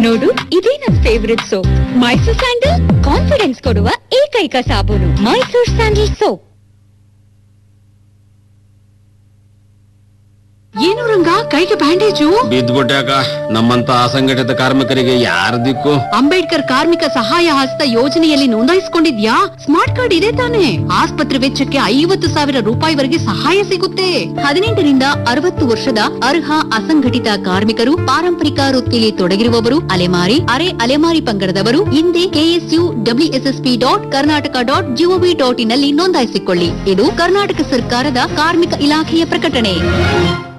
ನೋಡು ಇದೇ ನನ್ favourite soap Mysore sandal confidence ಕೊಡುವ ಏಕೈಕ ಸಾಬೂನು ಮೈಸೂರ್ ಸ್ಯಾಂಡಲ್ ಸೋಪ್ ಏನು ರಂಗ ಕೈಗೆ ಬ್ಯಾಂಡೇಜು ಬಿದ್ದ್ಬಿಟ್ಯಾಕ ನಮ್ಮಂತ ಅಸಂಘಟಿತ ಕಾರ್ಮಿಕರಿಗೆ ಯಾರ ದಿಕ್ಕು ಅಂಬೇಡ್ಕರ್ ಕಾರ್ಮಿಕ ಸಹಾಯ ಹಸ್ತ ಯೋಜನೆಯಲ್ಲಿ ನೋಂದಾಯಿಸಿಕೊಂಡಿದ್ಯಾ ಸ್ಮಾರ್ಟ್ ಕಾರ್ಡ್ ಇದೆ ತಾನೆ ಆಸ್ಪತ್ರೆ ವೆಚ್ಚಕ್ಕೆ ಐವತ್ತು ಸಾವಿರ ರೂಪಾಯಿವರೆಗೆ ಸಹಾಯ ಸಿಗುತ್ತೆ ಹದಿನೆಂಟರಿಂದ ಅರವತ್ತು ವರ್ಷದ ಅರ್ಹ ಅಸಂಘಟಿತ ಕಾರ್ಮಿಕರು ಪಾರಂಪರಿಕ ವೃತ್ತಿಯಲ್ಲಿ ತೊಡಗಿರುವವರು ಅಲೆಮಾರಿ ಅರೆ ಅಲೆಮಾರಿ ಪಂಗಡದವರು ಹಿಂದೆ KSU WSSP dot Karnataka dot GOV dot in ನಲ್ಲಿ ನೋಂದಾಯಿಸಿಕೊಳ್ಳಿ ಇದು ಕರ್ನಾಟಕ ಸರ್ಕಾರದ ಕಾರ್ಮಿಕ ಇಲಾಖೆಯ ಪ್ರಕಟಣೆ